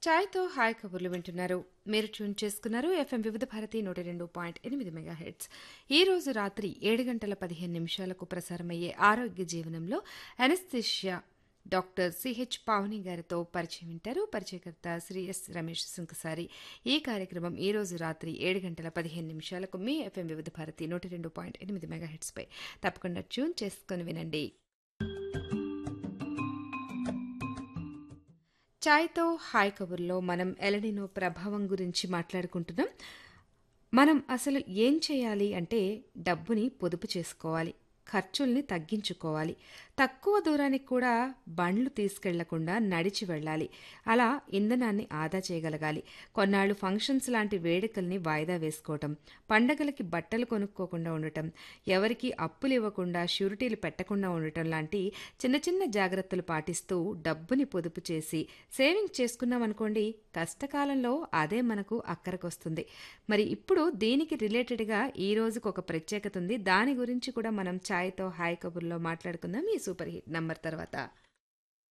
ఛాయ్తో hi కబుర్లు వింటున్నారు మీరు ట్యూన్ చేసుకున్నారు ఎఫ్ఎం వివిధ భారతి నూట రెండు పాయింట్ ఎనిమిది మెగా హెడ్స్ ఈ రోజు రాత్రి ఏడు గంటల పదిహేను నిమిషాలకు ప్రసారమయ్యే ఆరోగ్య జీవనంలో అనస్థిషియా డాక్టర్ సిహెచ్ పావని గారితో పరిచయం వింటారు పరిచయకర్త శ్రీ ఎస్ రమేష్ సుంకసారి ఈ కార్యక్రమం ఈ రోజు రాత్రి ఏడు గంటల పదిహేను నిమిషాలకు మీ ఎఫ్ఎం వివిధ భారతి నూట రెండు పాయింట్ ఎనిమిది మెగా హెడ్స్పై తప్పకుండా ట్యూన్ చేసుకుని వినండి ఛాయ్తో హాయ్ కబుర్లో మనం ఎలడినో ప్రభావం గురించి మాట్లాడుకుంటున్నాం మనం అసలు ఏం చేయాలి అంటే డబ్బుని పొదుపు చేసుకోవాలి ఖర్చుల్ని తగ్గించుకోవాలి తక్కువ దూరానికి కూడా బండ్లు తీసుకెళ్లకుండా నడిచి వెళ్ళాలి అలా ఇంధనాన్ని ఆదా చేయగలగాలి కొన్నాళ్ళు ఫంక్షన్స్ లాంటి వేడుకల్ని వాయిదా వేసుకోవటం పండగలకి బట్టలు కొనుక్కోకుండా ఉండటం ఎవరికి అప్పులు ఇవ్వకుండా షూరిటీలు పెట్టకుండా ఉండటం లాంటి చిన్న చిన్న జాగ్రత్తలు పాటిస్తూ డబ్బుని పొదుపు చేసి సేవింగ్ చేసుకున్నాం అనుకోండి కష్టకాలంలో అదే మనకు అక్కరకొస్తుంది మరి ఇప్పుడు దీనికి రిలేటెడ్గా ఈ రోజుకు ఒక ప్రత్యేకత ఉంది దాని గురించి కూడా మనం ఛాయ్తో హాయ్ కబుర్లో మాట్లాడుకుందాం ఈ సూపర్ హిట్ నంబర్ తర్వాత